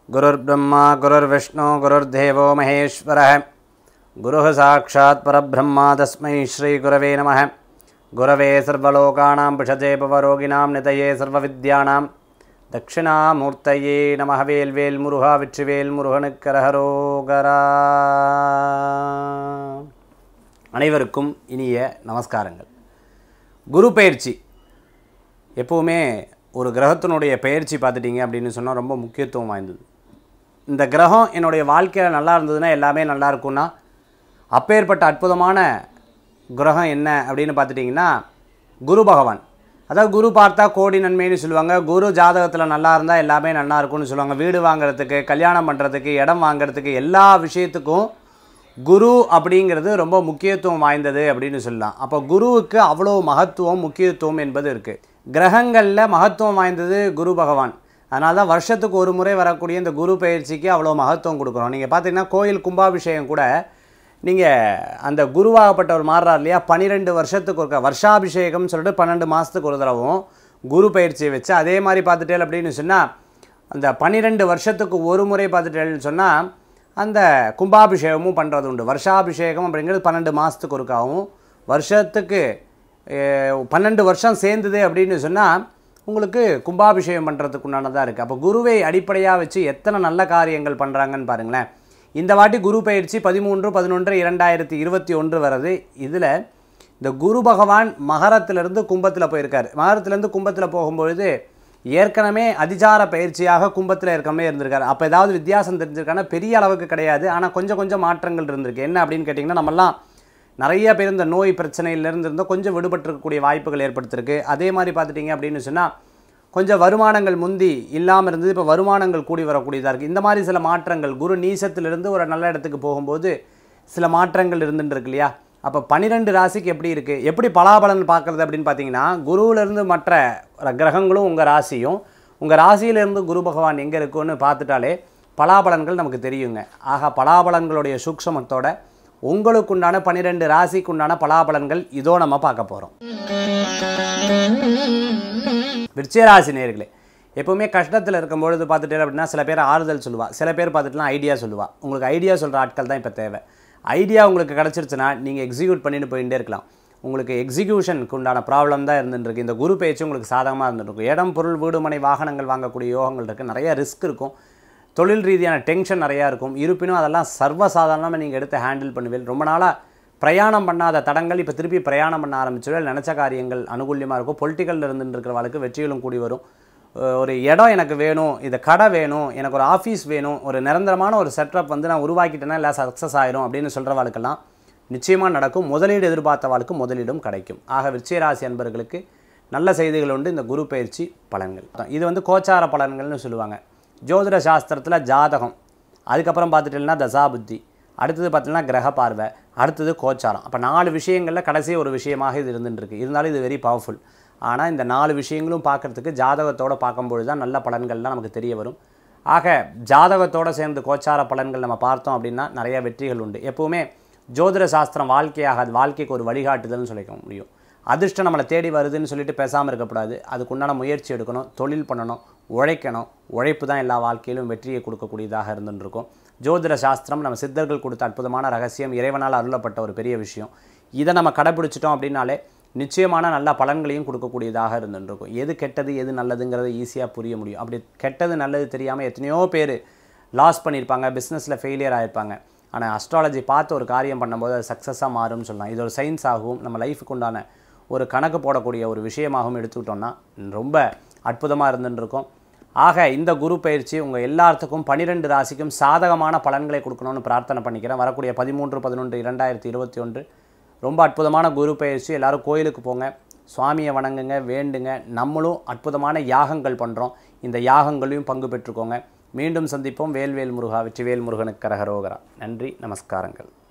गुरुर्ब्रह्मा गुरुर्विष्णु गुरुर्देवो महेश्वरः गुरुः साक्षात् परब्रह्मा तस्मै श्रीगुरवे नमः गुरवे सर्वलोकानां पिषजे पवरोगिणां नितये सर्वविद्यानां தட்சிணாமூர்த்தையே நமக வேல்வேல் முருகா வெற்றிவேல் முருகனுக்கரகரோகரா அனைவருக்கும் இனிய நமஸ்காரங்கள் குரு பயிற்சி எப்போவுமே ஒரு கிரகத்தினுடைய பயிற்சி பார்த்துட்டிங்க அப்படின்னு சொன்னால் ரொம்ப முக்கியத்துவம் வாய்ந்தது இந்த கிரகம் என்னுடைய வாழ்க்கையில் நல்லா இருந்ததுன்னா எல்லாமே நல்லா இருக்கும்னா அப்பேற்பட்ட அற்புதமான கிரகம் என்ன அப்படின்னு பார்த்துட்டிங்கன்னா குரு பகவான் அதாவது குரு பார்த்தா கோடி நன்மைன்னு சொல்லுவாங்க குரு ஜாதகத்தில் நல்லா இருந்தால் எல்லாமே நல்லா இருக்கும்னு சொல்லுவாங்க வீடு வாங்குறதுக்கு கல்யாணம் பண்ணுறதுக்கு இடம் வாங்குறதுக்கு எல்லா விஷயத்துக்கும் குரு அப்படிங்கிறது ரொம்ப முக்கியத்துவம் வாய்ந்தது அப்படின்னு சொல்லலாம் அப்போ குருவுக்கு அவ்வளோ மகத்துவம் முக்கியத்துவம் என்பது இருக்குது கிரகங்களில் மகத்துவம் வாய்ந்தது குரு பகவான் அதனால தான் வருஷத்துக்கு ஒரு முறை வரக்கூடிய இந்த குரு பயிற்சிக்கு அவ்வளோ மகத்துவம் கொடுக்குறோம் நீங்கள் பார்த்தீங்கன்னா கோயில் கும்பாபிஷேகம் கூட நீங்கள் அந்த குருவாகப்பட்டவர் மாறுறார் இல்லையா பன்னிரெண்டு வருஷத்துக்கு ஒரு வருஷாபிஷேகம்னு சொல்லிட்டு பன்னெண்டு மாதத்துக்கு ஒரு தடவும் குரு பயிற்சியை வச்சு அதே மாதிரி பார்த்துட்டேன் அப்படின்னு சொன்னால் அந்த பன்னிரெண்டு வருஷத்துக்கு ஒரு முறை பார்த்துட்டேன்னு சொன்னால் அந்த கும்பாபிஷேகமும் பண்ணுறது உண்டு வருஷாபிஷேகம் அப்படிங்கிறது பன்னெண்டு மாதத்துக்கு ஒருக்காகவும் வருஷத்துக்கு அஹ், பன்னெண்டு வருஷம் சேர்ந்தது அப்படின்னு சொன்னால் உங்களுக்கு கும்பாபிஷேகம் பண்ணுறதுக்கு உண்டானதாக இருக்குது அப்போ குருவை அடிப்படையாக வச்சு எத்தனை நல்ல காரியங்கள் பண்ணுறாங்கன்னு பாருங்களேன் இந்த வாட்டி குரு பயிற்சி பதிமூன்று பதினொன்று இரண்டாயிரத்தி இருபத்தி ஒன்று வருது இதில் இந்த குரு பகவான் மகரத்திலிருந்து கும்பத்தில் போயிருக்கார் மகரத்திலேருந்து கும்பத்தில் போகும்பொழுது ஏற்கனவே அதிசார பயிற்சியாக கும்பத்தில் இருக்கமே இருந்திருக்காரு அப்போ ஏதாவது வித்தியாசம் தெரிஞ்சிருக்கானா பெரிய அளவுக்கு கிடையாது ஆனால் கொஞ்சம் கொஞ்சம் மாற்றங்கள் இருந்திருக்கு என்ன அப்படின்னு கேட்டிங்கன்னா நம்மலாம் நிறைய பேர் இந்த நோய் பிரச்சனையிலேருந்து இருந்தோம் கொஞ்சம் விடுபட்டிருக்கக்கூடிய வாய்ப்புகள் ஏற்படுத்திருக்கு அதே மாதிரி பார்த்துட்டிங்க அப்படின்னு சொன்னால் கொஞ்சம் வருமானங்கள் முந்தி இல்லாமல் இருந்தது இப்போ வருமானங்கள் கூடி வரக்கூடியதாக இருக்குது இந்த மாதிரி சில மாற்றங்கள் குரு நீசத்திலிருந்து ஒரு நல்ல இடத்துக்கு போகும்போது சில மாற்றங்கள் இருந்துட்டு இருக்கு இல்லையா அப்போ பன்னிரெண்டு ராசிக்கு எப்படி இருக்குது எப்படி பலாபலன் பார்க்குறது அப்படின்னு பார்த்தீங்கன்னா குருவிலிருந்து மற்ற கிரகங்களும் உங்கள் ராசியும் உங்கள் ராசியிலிருந்து குரு பகவான் எங்கே இருக்குன்னு பார்த்துட்டாலே பலாபலன்கள் நமக்கு தெரியுங்க ஆக பலாபலன்களுடைய சூக்ஷமத்தோட உங்களுக்குண்டான பன்னிரெண்டு ராசிக்குண்டான பலாபலன்கள் இதோ நம்ம பார்க்க போகிறோம் விருச்சிகராசி நேர்களே எப்பவுமே கஷ்டத்தில் இருக்கும்பொழுது பார்த்துட்டு அப்படின்னா சில பேர் ஆறுதல் சொல்லுவா சில பேர் பார்த்துட்டுலாம் ஐடியா சொல்லுவா உங்களுக்கு ஐடியா சொல்கிற ஆட்கள் தான் இப்போ தேவை ஐடியா உங்களுக்கு கிடச்சிருச்சுன்னா நீங்கள் எக்ஸிக்யூட் பண்ணிட்டு போயிட்டே இருக்கலாம் உங்களுக்கு எக்ஸிக்யூஷனுக்கு உண்டான ப்ராப்ளம் தான் இருந்துருக்கு இந்த குரு பேச்சு உங்களுக்கு சாதகமாக இருந்துருக்கும் இடம் பொருள் வீடு மனை வாகனங்கள் வாங்கக்கூடிய யோகங்கள் இருக்குது நிறைய ரிஸ்க் இருக்கும் தொழில் ரீதியான டென்ஷன் நிறையா இருக்கும் இருப்பினும் அதெல்லாம் சர்வசாதாரணமாக நீங்கள் எடுத்து ஹேண்டில் பண்ணுவீங்க ரொம்ப நாளாக பிரயாணம் பண்ணாத தடங்கள் இப்போ திருப்பி பிரயாணம் பண்ண ஆரம்பிச்சுடுவேன் நினச்ச காரியங்கள் அனுகூலியமாக இருக்கும் பொலிட்டிக்கலில் இருந்துட்டு இருக்கிறவளுக்கு வெற்றிகளும் கூடி வரும் அஹ் ஒரு இடம் எனக்கு வேணும் இது கடை வேணும் எனக்கு ஒரு ஆஃபீஸ் வேணும் ஒரு நிரந்தரமான ஒரு செட்டப் வந்து நான் உருவாக்கிட்டேன்னா இல்லை சக்ஸஸ் ஆயிரும் அப்படின்னு சொல்கிறவாளுக்கெல்லாம் நிச்சயமாக நடக்கும் முதலீடு எதிர்பார்த்தவாளுக்கு முதலீடும் கிடைக்கும் ஆக விருச்சிகராசி அன்பர்களுக்கு நல்ல செய்திகள் உண்டு இந்த குரு பயிற்சி பலன்கள் இது வந்து கோச்சார பலன்கள்னு சொல்லுவாங்க ஜோதிட சாஸ்திரத்தில் ஜாதகம் அதுக்கப்புறம் பார்த்துட்டீங்கன்னா தசாபுத்தி அடுத்தது பார்த்தீங்கன்னா கிரக பார்வை அடுத்தது கோச்சாரம் அப்போ நாலு விஷயங்களில் கடைசி ஒரு விஷயமாக இது இருந்துட்டு இருக்கு இருந்தாலும் இது வெரி பவர்ஃபுல் ஆனால் இந்த நாலு விஷயங்களும் பார்க்கறதுக்கு ஜாதகத்தோடு பார்க்கும்பொழுது தான் நல்ல பலன்கள்லாம் நமக்கு தெரிய வரும் ஆக ஜாதகத்தோடு சேர்ந்து கோச்சார பலன்கள் நம்ம பார்த்தோம் அப்படின்னா நிறைய வெற்றிகள் உண்டு எப்போவுமே ஜோதிட சாஸ்திரம் வாழ்க்கையாக அது வாழ்க்கைக்கு ஒரு வழிகாட்டுதல்னு சொல்லிக்க முடியும் அதிர்ஷ்டம் நம்மளை தேடி வருதுன்னு சொல்லிட்டு பேசாமல் இருக்கக்கூடாது அதுக்குண்டான முயற்சி எடுக்கணும் தொழில் பண்ணணும் உழைக்கணும் உழைப்பு தான் எல்லா வாழ்க்கையிலும் வெற்றியை கொடுக்கக்கூடியதாக இருந்துட்டு இருக்கும் ஜோதிட சாஸ்திரம் நம்ம சித்தர்கள் கொடுத்த அற்புதமான ரகசியம் இறைவனால் அருளப்பட்ட ஒரு பெரிய விஷயம் இதை நம்ம கடைப்பிடிச்சிட்டோம் அப்படின்னாலே நிச்சயமான நல்ல பலன்களையும் கொடுக்கக்கூடியதாக இருந்துட்டு இருக்கும் எது கெட்டது எது நல்லதுங்கிறத ஈஸியாக புரிய முடியும் அப்படி கெட்டது நல்லது தெரியாமல் எத்தனையோ பேர் லாஸ் பண்ணியிருப்பாங்க பிஸ்னஸில் ஃபெயிலியர் ஆகிருப்பாங்க ஆனால் அஸ்ட்ராலஜி பார்த்து ஒரு காரியம் பண்ணும்போது அது சக்ஸஸாக மாறும்னு சொல்லலாம் இது ஒரு சயின்ஸ் ஆகவும் நம்ம லைஃபுக்கு உண்டான ஒரு கணக்கு போடக்கூடிய ஒரு விஷயமாகவும் எடுத்துக்கிட்டோம்னா ரொம்ப அற்புதமாக இருந்துட்டு இருக்கும் ஆக இந்த குரு பயிற்சி உங்கள் எல்லாத்துக்கும் பன்னிரெண்டு ராசிக்கும் சாதகமான பலன்களை கொடுக்கணும்னு பிரார்த்தனை பண்ணிக்கிறேன் வரக்கூடிய பதிமூன்று பதினொன்று இரண்டாயிரத்தி இருபத்தி ஒன்று ரொம்ப அற்புதமான குரு பயிற்சி எல்லாரும் கோயிலுக்கு போங்க சுவாமியை வணங்குங்க வேண்டுங்க நம்மளும் அற்புதமான யாகங்கள் பண்ணுறோம் இந்த யாகங்களையும் பங்கு பெற்றுக்கோங்க மீண்டும் சந்திப்போம் வேல்வேல் முருகா வெற்றிவேல் முருகனுக்கு கரகரோகரா நன்றி நமஸ்காரங்கள்